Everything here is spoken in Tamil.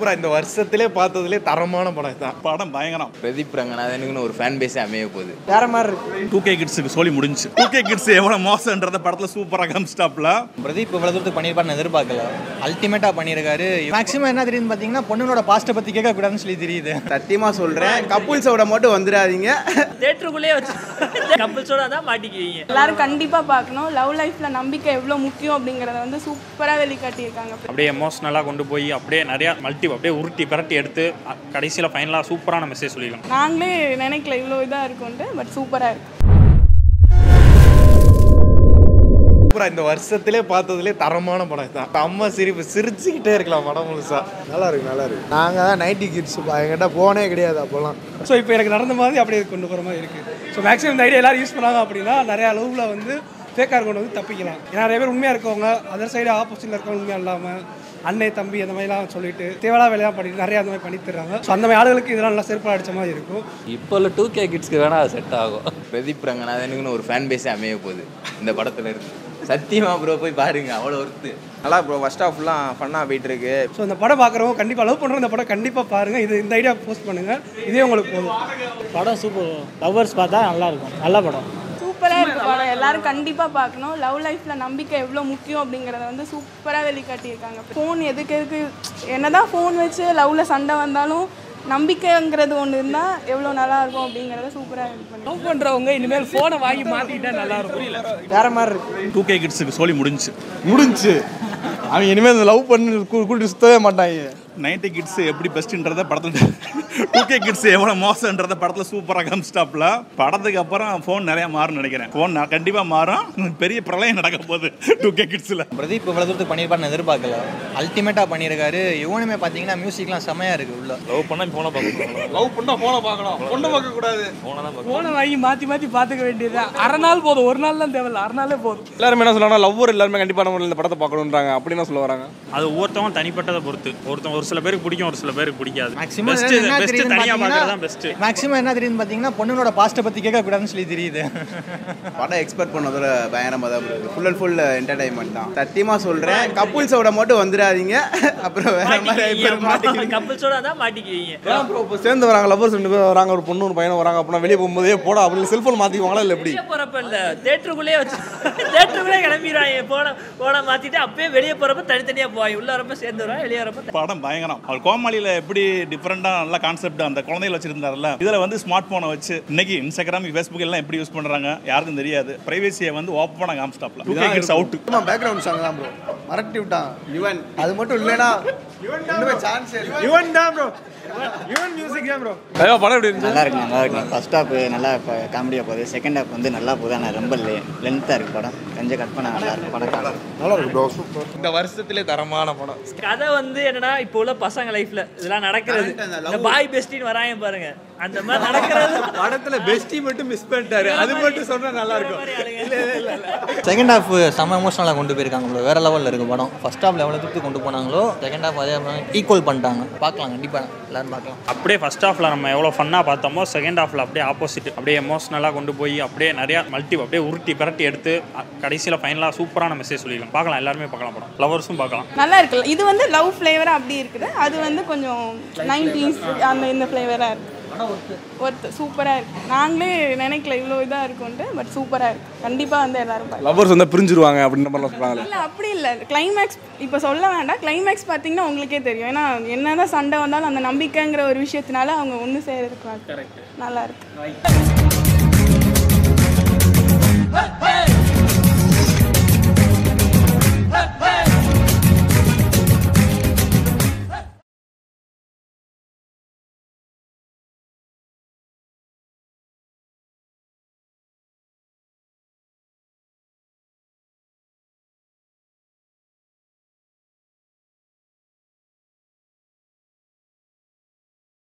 பூரா இந்த வருஷத்திலே பார்த்ததுலே தரமான படம் தான் படம் பயங்கரம் பிரதீப் ரங்கநாதனுக்குன்னு ஒரு ஃபேன் பேஸே அமைய போகுது வேற மாதிரி இருக்கு டூ கே கிட்ஸுக்கு சொல்லி முடிஞ்சு டூ கே கிட்ஸ் எவ்வளோ மோசன்றத படத்தில் சூப்பராக காமிச்சிட்டாப்ல பிரதீப் இவ்வளோ தூரத்துக்கு பண்ணியிருப்பாருன்னு எதிர்பார்க்கல அல்டிமேட்டாக பண்ணியிருக்காரு மேக்ஸிமம் என்ன தெரியுதுன்னு பார்த்தீங்கன்னா பொண்ணுங்களோட பாஸ்ட்டை பற்றி கேட்கக்கூடாதுன்னு சொல்லி தெரியுது சத்தியமாக சொல்கிறேன் கப்புள்ஸோட மட்டும் வந்துடாதீங்க தேட்டருக்குள்ளேயே வச்சு கப்பல்ஸோட தான் மாட்டிக்குவீங்க எல்லாரும் கண்டிப்பாக பார்க்கணும் லவ் லைஃப்பில் நம்பிக்கை எவ்வளோ முக்கியம் அப்படிங்கிறத வந்து சூப்பராக வெளிக்காட்டியிருக்காங்க அப்படியே எமோஷ்னலாக கொண்டு போய் அப்படியே நிறையா மல்டி அப்படியே உருட்டி பிரட்டி எடுத்து கடைசியில் ஃபைனலாக சூப்பரான மெசேஜ் சொல்லியிருக்காங்க நாங்களே நினைக்கல இவ்வளோ இதாக இருக்கும்ட்டு பட் சூப்பராக இருக்கு பூரா இந்த வருஷத்திலே பார்த்ததுலே தரமான படம் தான் அம்மா சிரிப்பு சிரிச்சுக்கிட்டே இருக்கலாம் படம் முழுசா நல்லா இருக்கு நல்லா இருக்கு நாங்கள் தான் நைன்டி கிட்ஸ் என்கிட்ட போனே கிடையாது அப்போல்லாம் ஸோ இப்போ எனக்கு நடந்த மாதிரி அப்படியே கொண்டு போகிற மாதிரி இருக்குது ஸோ மேக்ஸிமம் இந்த ஐடியா எல்லாரும் யூஸ் பண்ணாங்க அப்படின்னா நிறைய அளவில் வந்து ஃபேக்காக கொண்டு வந்து தப்பிக்கலாம் ஏன்னா நிறைய பேர் உண்மையாக இருக்கவங்க அதர் சைடு ஆப்போசிட்டில் இருக்கவங்க உண்மையாக இல்லாமல் அன்னை தம்பி அந்த மாதிரிலாம் சொல்லிட்டு தேவையான வேலையாக பண்ணிட்டு நிறைய அந்த மாதிரி பண்ணி தர்றாங்க ஸோ அந்த மாதிரி ஆளுகளுக்கு இதெல்லாம் நல்லா செருப்பாக அடிச்ச மாதிரி இருக்கும் இப்போ உள்ள டூ கே கிட்ஸ்க்கு வேணா அது செட் ஆகும் பிரதீப் ரங்கநாதனுக்குன்னு ஒரு ஃபேன் பேஸே அமைய போகுது இந்த படத்துல இருந்து சத்தியமா ப்ரோ போய் பாருங்க அவ்வளோ ஒர்த்து நல்லா ப்ரோ ஃபர்ஸ்ட் ஆஃப் ஃபுல்லாக ஃபன்னாக போயிட்டு இருக்கு ஸோ இந்த படம் பார்க்குறவங்க கண்டிப்பாக லவ் பண்ணுறவங்க இந்த படம் கண்டிப்பாக பாருங்கள் இது இந்த ஐடியா போஸ்ட் பண்ணுங்கள் இதே உங்களுக்கு போதும் படம் சூப்பர் லவ்வர்ஸ் பார்த்தா நல்லா இருக்கும் நல்ல படம் சூப்பராக இருக்கு படம் எல்லாரும் கண்டிப்பாக பார்க்கணும் லவ் லைஃப்பில் நம்பிக்கை எவ்வளோ முக்கியம் அப்படிங்கிறத வந்து சூப்பராக வெளிக்காட்டியிருக்காங்க ஃபோன் எதுக்கு எதுக்கு என்னதான் ஃபோன் வச்சு லவ்வில் சண்டை வந்தாலும் நம்பிக்கைங்கிறது ஒன்று இருந்தால் எவ்வளோ நல்லா இருக்கும் அப்படிங்கிறத சூப்பராக இது பண்ணி லவ் பண்றவங்க இனிமேல் போனை வாங்கி மாத்திக்கிட்டா நல்லா இருக்கும் வேற மாதிரி இருக்கு டூ கே கிட்ஸுக்கு சொல்லி முடிஞ்சு முடிஞ்சு அவன் இனிமேல் இந்த லவ் பண்ணி கூ- கூட்டிட்டு சுத்தவே மாட்டாங்க நைன்டி கிட்ஸ் எப்படி பெஸ்ட்ன்றத படத்தில் டூ கே கிட்ஸ் எவ்வளோ மோசன்றத படத்தில் சூப்பராக காமிச்சிட்டாப்ல படத்துக்கு அப்புறம் ஃபோன் நிறையா மாறும் நினைக்கிறேன் ஃபோன் கண்டிப்பாக மாறும் பெரிய பிரளயம் நடக்க போகுது டூ கே கிட்ஸில் பிரதீப் இவ்வளோ தூரத்துக்கு பண்ணியிருப்பாருன்னு எதிர்பார்க்கல அல்டிமேட்டாக பண்ணியிருக்காரு இவனுமே பார்த்தீங்கன்னா மியூசிக்லாம் செமையாக இருக்குது உள்ள லவ் பண்ணால் ஃபோனை பார்க்கணும் லவ் பண்ணா போன பார்க்கணும் பொண்ணு பார்க்க கூடாது போனை வாங்கி மாத்தி மாத்தி பாத்துக்க வேண்டியது அரை நாள் போதும் ஒரு நாள் தான் தேவையில்ல அரை நாளே போதும் எல்லாருமே என்ன சொல்லுவாங்க லவ்வர் எல்லாருமே கண்டிப்பாக நம்ம இந்த படத்தை பார்க்கணுன்றாங்க அப்படின்னு சொல்ல வராங்க அது ஒவ்வொருத்தவங்க தனிப்பட்டதை பொறுத்து ஒருத்தன் ஒரு சில பேருக்கு பிடிக்கும் ஒரு சில பேருக்கு பிடிக்காது மேக்ஸிமம் பெஸ்ட் என்ன பெஸ்ட் தெரியுதுன்னு தனியாக பார்க்குறது பார்த்தீங்கன்னா தான் பெஸ்ட் மேக்ஸிமம் என்ன தெரியுதுன்னு பார்த்தீங்கன்னா பொண்ணுங்களோட பாஸ்ட்டை பற்றி கேட்கக்கூடாதுன்னு சொல்லி தெரியுது படம் எக்ஸ்பெக்ட் பண்ணதோட பயங்கரமாக தான் இருக்கு ஃபுல் அண்ட் ஃபுல் என்டர்டைன்மெண்ட் தான் சத்தியமாக சொல்கிறேன் கப்புள்ஸோட மட்டும் வந்துடாதீங்க அப்புறம் வேற மாதிரி கப்பல்ஸோட தான் மாட்டிக்குவீங்க இப்போ சேர்ந்து வராங்க லவ்வர்ஸ் ரெண்டு பேர் வராங்க ஒரு பொண்ணு ஒரு பையனும் வராங்க அப்படின்னா வெளியே போகும்போதே போடா அப்படின்னு செல்ஃபோன் மாற்றிக்குவாங்களா இல்லை எப்படி வெளியே போறப்ப இல்ல தேட்டருக்குள்ளேயே வச்சு தேட்டருக்குள்ளே கிளம்பிடுவாங்க போன போன மாத்திட்டு அப்பயே வெளியே போறப்ப தனித்தனியா போவாங்க உள்ள வரப்ப சேர்ந்து வருவாங்க வெளியே வரப்ப படம் பயங்கரம் அவர் கோமாளியில் எப்படி டிஃப்ரெண்ட்டாக நல்ல கான்செப்ட் அந்த குழந்தைகள் வச்சிருந்தாருல்ல இதில் வந்து ஸ்மார்ட் ஃபோனை வச்சு இன்னைக்கு இன்ஸ்டாகிராம் ஃபேஸ்புக் எல்லாம் எப்படி யூஸ் பண்ணுறாங்க யாருக்கும் தெரியாது பிரைவேசியை வந்து ஓப்பனாக காமிச்சிட்டாப்ல two K kids out background song தான் ப்ரோ மறட்டி விட்டான் யுவன் அது மட்டும் இல்லைனா ஒன்றுமே சான்ஸ் யுவன் தான் ப்ரோ யுவன் மியூசிக் தான் ப்ரோ படம் எப்படி இருந்துச்சு நல்லா இருக்கு நல்லா இருக்கு ஃபர்ஸ்ட் ஹாப் நல்லா காமெடியாக போகுது செகண்ட் ஹாப் வந்து நல்லா போகுது ஆனால் ரொம்ப லென்த்தாக இருக்கு படம் கொஞ்சம் கட் பண்ண நல்லா இருக்கு படம் நல்லா இருக்கு ப்ரோ சூப்பர் இந்த வருஷத்திலே தரமான படம் கதை வந்து என்னன்னா இப்போ உள்ள பசங்க லைஃப்ல இதெல்லாம் நடக்கிறது இந்த பாய் பெஸ்டின்னு வராங்க பாருங்க அந்த மாதிரி நடக்கிறது படத்துல பெஸ்டி மட்டும் மிஸ் பண்ணிட்டாரு அது மட்டும் சொன்னா நல்லா இருக்கும் செகண்ட் ஹாஃப் செம்ம எமோஷனலாக கொண்டு போயிருக்காங்க bro. வேற லெவலில் இருக்கு படம் ஃபர்ஸ்ட் ஹாஃப்ல எவ்வளோ தூரத்துக்கு கொண்டு போனாங்களோ செகண்ட் ஹாஃப் அதே ஈக்குவல் பண்ணிட்டாங்க பார்க்கலாம் கண்டிப்பாக எல்லாரும் பார்க்கலாம் அப்படியே ஃபர்ஸ்ட் ஹாஃபில் நம்ம எவ்வளோ ஃபன்னாக பார்த்தோமோ செகண்ட் ஹாஃபில் அப்படியே ஆப்போசிட் அப்படியே எமோஷ்னலாக கொண்டு போய் அப்படியே நிறையா மல்டி அப்படியே உருட்டி பிரட்டி எடுத்து கடைசியில் ஃபைனலாக சூப்பரான மெசேஜ் சொல்லியிருக்காங்க பார்க்கலாம் எல்லாருமே பார்க்கலாம் படம் லவர்ஸும் பார்க்கலாம் நல்லா இருக்குல்ல இது வந்து லவ் ஃப்ளேவராக அப்படி இருக்குது அது வந்து கொஞ்சம் நைன்டீஸ் அந்த இந்த ஃப்ளேவராக இருக்குது ஒர்த்து சூப்பராக இருக்குது நாங்களே நினைக்கல இவ்வளோ இதாக இருக்கும்ட்டு பட் சூப்பராக இருக்குது கண்டிப்பாக வந்து எல்லாரும் பாருங்க லவ்வர்ஸ் வந்து பிரிஞ்சிருவாங்க அப்படின்ற மாதிரிலாம் சொல்றாங்க இல்லை அப்படி இல்லை கிளைமேக்ஸ் இப்போ சொல்ல வேண்டாம் கிளைமேக்ஸ் பார்த்தீங்கன்னா உங்களுக்கே தெரியும் ஏன்னா என்னதான் சண்டை வந்தாலும் அந்த நம்பிக்கைங்கிற ஒரு விஷயத்தினால அவங்க ஒன்று சேரதுக்கு நல்லா இருக்கு